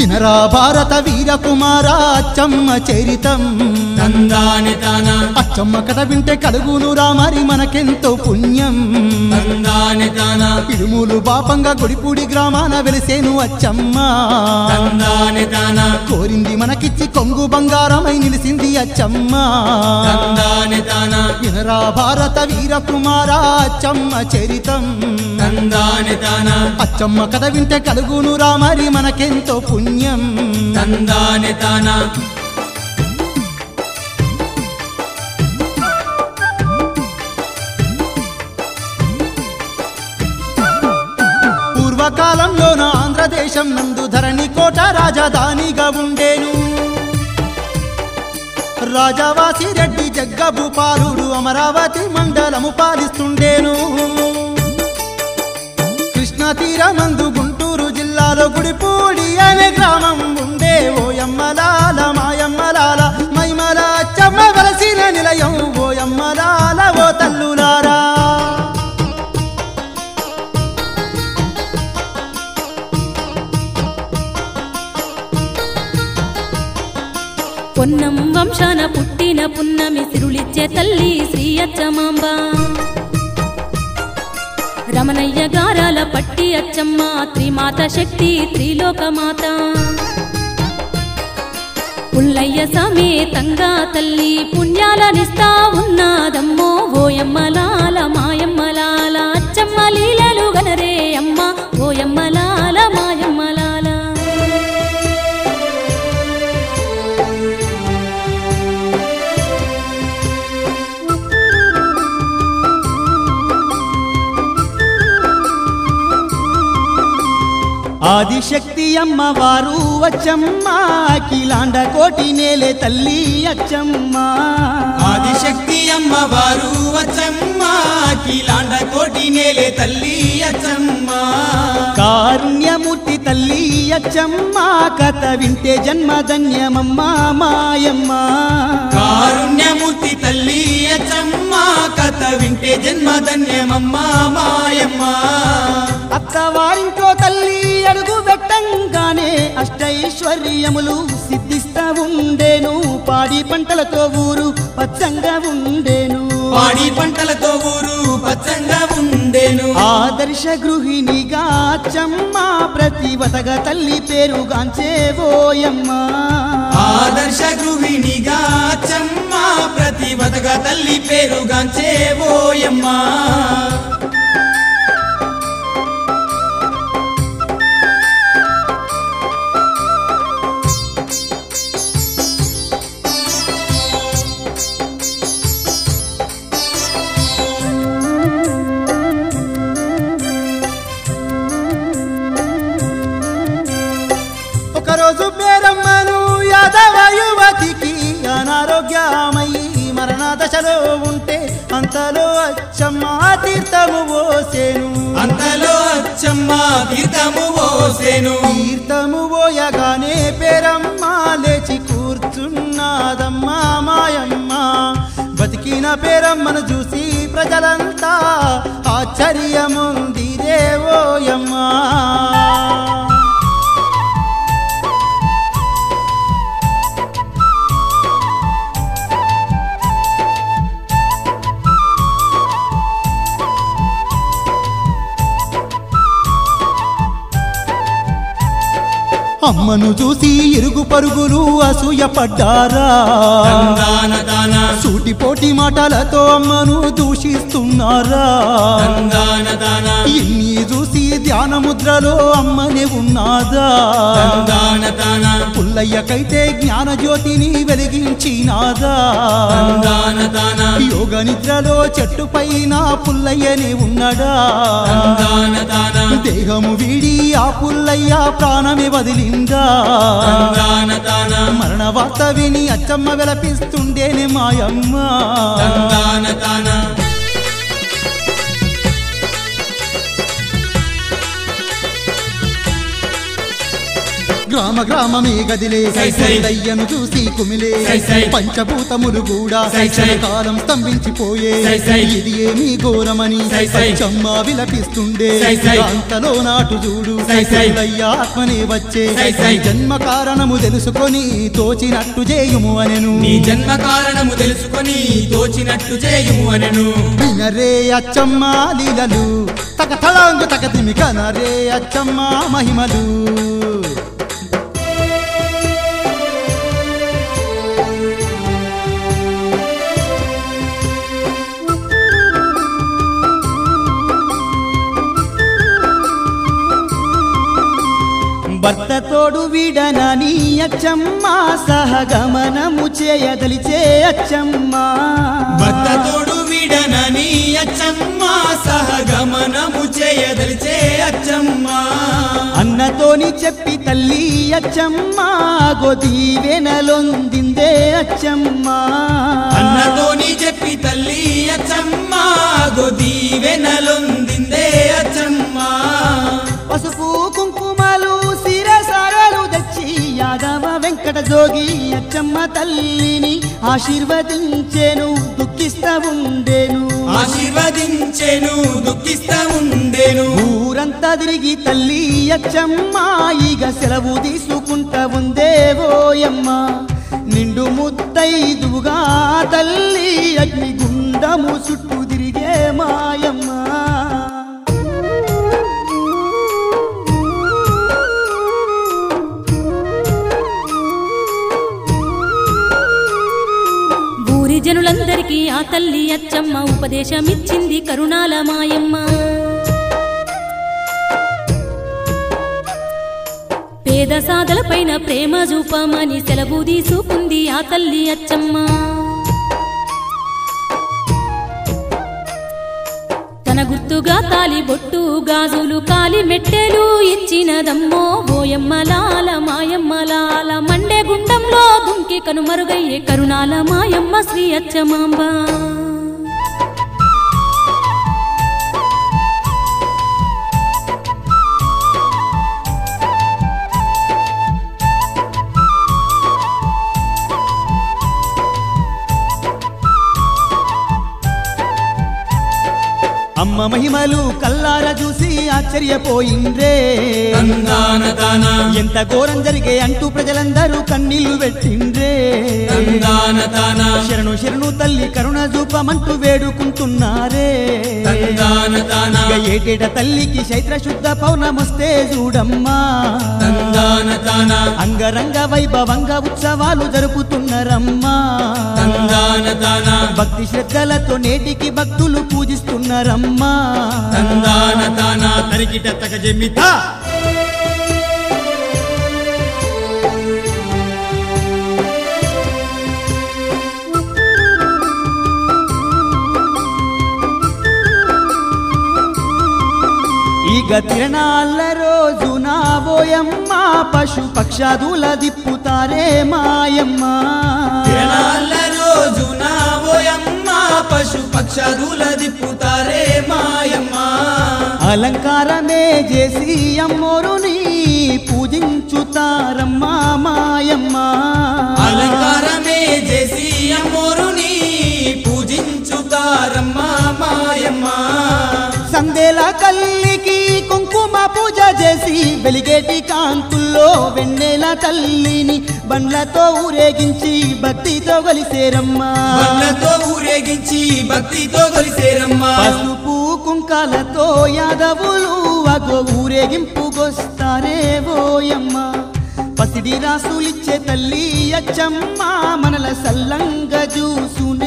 వినరా భారత వీర కుమార అచ్చమ్మ చరితం తందాని తాన అచ్చమ్మ కథ వింటే కలుగునురా మరి మనకెంతో పుణ్యం తందాని తాన ఇడుములు బాపంగా గుడిపూడి గ్రామాన వెలిసేను అచ్చమ్మ తందాని తాన కోరింది మనకిచ్చి కొంగు బంగారమై నిలిసింది అచ్చమ్మ తందాని తాన వినరా భారత వీర కుమార అచ్చమ్మ చరితం తందాని తాన అచ్చమ్మ కథ వింటే కలుగునురా మరి మనకెంతో పుణ్యం తందాని తాన పూర్వకాలంలోన ఆంధ్రదేశం నందు ధరణి కోట రాజధానిగా ఉండేను రాజావాసి రెడ్డి జగ్గభూపాలుడు అమరావతి మండలము పాలిస్తుండేను కృష్ణా తీరమందు గుంటూరు జిల్లాలో గుడిపూడి అనే గ్రామం ఉండే ఓయమ్మలాల మాయమ్మలాల మైమల అచ్చమ్మ వలసిన నిలయం ఓయమ్మలాల ఓ తల్లులారా పొన్నం వంశాన పుట్టిన పున్నమి సిరులిచ్చే తల్లి శ్రీ అచ్చమాంబ రమణయ్య గారాల పట్టి అచ్చమ్మ త్రిమాత శక్తి త్రిలోకమాత పుల్లయ్య సమేతంగా తల్లి పుణ్యాలనిస్తా ఉన్నాదమ్మో ఓయమ్మలాల మాయమ్మలాల అచ్చమ్మ లీలలు గనరే అమ్మ ఓయమ్మలాల మాయమ్మలాల ఆదిశక్తి అమ్మవారు అచ్చమ్మ కిలాండ కోటి నేలే తల్లి అచ్చమ్మ ఆదిశక్తి అమ్మవారు అచ్చమ్మ కిలాండ కోటి నేలే తల్లి అచ్చమ్మ కారుణ్యమూర్తి తల్లి అచ్చమ్మ కథ వింటే జన్మధన్యమమ్మ మాయమ్మ కారుణ్యమూర్తి తల్లి అచ్చమ్మ కథ వింటే జన్మధన్యమమ్మ మాయమ్మ అత్తవారింట్లో తల్లి అడుగు పెట్టంగానే అష్టైశ్వర్యములు సిద్ధిస్తా ఉండేను పాడి పంటలతో ఊరు పచ్చంగా ఉండేను పాడి పంటలతో ఊరు పచ్చంగా ఉండేను ఆదర్శ గృహిణిగా అచ్చమ్మ ప్రతివతగా తల్లి పేరుగాంచేవోయమ్మ ఆదర్శ గృహిణిగా అచ్చమ్మ ప్రతిభతగా తల్లి పేరుగాంచేవోయమ్మా ఒకరోజు పేరమ్మను యాదవ యువతికి అనారోగ్యమయ్యి మరణ దశలో ఉంటే అంతలో అచ్చమ్మ తీర్థము పోసేను అంతలో అచ్చమ్మ తీర్థము పోసెను తీర్థము పోయగానే పేరమ్మ లేచి కూర్చున్నాదమ్మా మాయమ్మ బతికిన పేరమ్మను చూసి ప్రజలంతా ఆశ్చర్యముందిరే ఓయమ్మా అమ్మను చూసి ఇరుగు పరుగులు అసూయపడ్డారా తందాన తాన సూటిపోటి మాటలతో అమ్మను దూషిస్తున్నారా తందాన తాన ఇన్ని చూసి ధ్యాన ముద్రలో అమ్మనే ఉన్నాదా తందాన తాన పుల్లయ్యకైతే జ్ఞాన జ్యోతిని వెలిగించినాదా తందాన తాన యోగ నిద్రలో చెట్టు పైన పుల్లయ్యనే ఉన్నాడా తందాన తాన దేహము వీడి ఆ పుల్లయ్య ప్రాణమే వదిలిందా తందాన తాన మరణ వార్త విని అచ్చమ్మ విలపిస్తుండేనే మాయమ్మ తందాన తాన గ్రామ గ్రామమే గదిలే సై సై. దయ్యను చూసి కుమిలే సై సై. పంచభూతములు కూడా సై సై. కాలం స్తంభించిపోయే సై సై. ఇది ఏమి ఘోరమని సై సై. చమ్మ విలపిస్తుండే సై సై. అంతలో నాటు చూడు సై సై. ఆత్మనే వచ్చే సై సై. జన్మ కారణము తెలుసుకొని తోచినట్టు చేయుము అనెను నీ జన్మ కారణము తెలుసుకొని తోచినట్టు చేయుము అనెను వినరే అచ్చమ్మ లీలలు తక తళాంగు తక తిమి కనరే అచ్చమ్మ మహిమలు భర్త తోడు విడనని అచ్చమ్మ సహగమనము చేయదలిచే అచ్చమ్మ భర్త తోడు విడనని అచ్చమ్మ సహగమనము చేయదలిచే అచ్చమ్మ అన్నతోని చెప్పి తల్లి అచ్చమ్మ గొదీవెనలొందిందే అచ్చమ్మ అన్నతోని చెప్పి తల్లి అచ్చమ్మ గొది వెనలొందిందే అచ్చమ్మ పసుపు కుంకుమలు శిరసారలు తెచ్చి యాదవ వెంకట జోగి అచ్చమ్మ తల్లిని ఆశీర్వదించేను దుఃఖిస్తా ఉండేను ఆశీర్వదించెను దుఃఖిస్తా ఉండేను ఊరంతా తిరిగి తల్లి అచ్చమ్మ ఇక సెలవు తీసుకుంటా ఉందేవోయమ్మ నిండు ముత్తైదుగా తల్లి అగ్నిగుండము చుట్టూ తిరిగే మాయమ్మ ఊరి జనులందరికీ ఆ తల్లి అచ్చమ్మ ఉపదేశమిచ్చింది కరుణాల మాయమ్మ పేద సాదలపైన ప్రేమ చూపమని సెలవు తీసుకుంది ఆ తల్లి అచ్చమ్మ తన గుర్తుగా తాలి బొట్టు గాజులు కాలి మెట్టెలు ఇచ్చినదమ్మో ఓయమ్మలాల మాయమ్మలాల మండే గుండంలో దుంకి కనుమరుగయ్యే కరుణాల మాయమ్మ శ్రీ అచ్చమాంబ అమ్మ మహిమలు కల్లార చూసి ఆశ్చర్యపోయిండ్రే తందాన తాన ఎంత ఘోరం జరిగే అంటూ ప్రజలందరూ కన్నీళ్లు పెట్టిండ్రే తందాన తాన శరణు శరణు తల్లి కరుణ చూపమంటూ వేడుకుంటున్నారే తందాన తాన ఇక ఏటేట తల్లికి చైత్ర శుద్ధ పౌర్ణమొస్తే చూడమ్మా తందాన తాన అంగరంగ వైభవంగా ఉత్సవాలు జరుపుతున్నారమ్మా తందాన తాన భక్తి శ్రద్ధలతో నేటికి భక్తులు పూజిస్తున్నారమ్మా తందాన తాన తరికిట తగ జమిత ఇక తిరణాల రోజు నావోయమ్మ పశు పక్షాదుల దిప్పుతారే మాయమ్మ తిరణాల రోజు నా ఓయమ్మ పశు పక్షాదుల దిప్పుతారే మాయమ్మ అలంకారమే చేసి అమ్మోరుని పూజించుతారమ్మా మాయమ్మ అలంకారమే చేసి అమ్మోరుని పూజించుతారమ్మా మాయమ్మ సందేల కల్లికి కుంకుమ పూజ చేసి వెలిగేటి కాంతుల్లో వెన్నెల తల్లిని బండ్లతో ఊరేగించి భక్తితో కొలిసేరమ్మా బండ్లతో ఊరేగించి భక్తితో కొలిసేరమ్మా పసుపు కుంకాలతో యాదవులు అగో ఊరేగింపుకొస్తారే ఓయమ్మ పసిడి రాసులిచ్చే తల్లి అచ్చమ్మ మనల సల్లంగ చూసును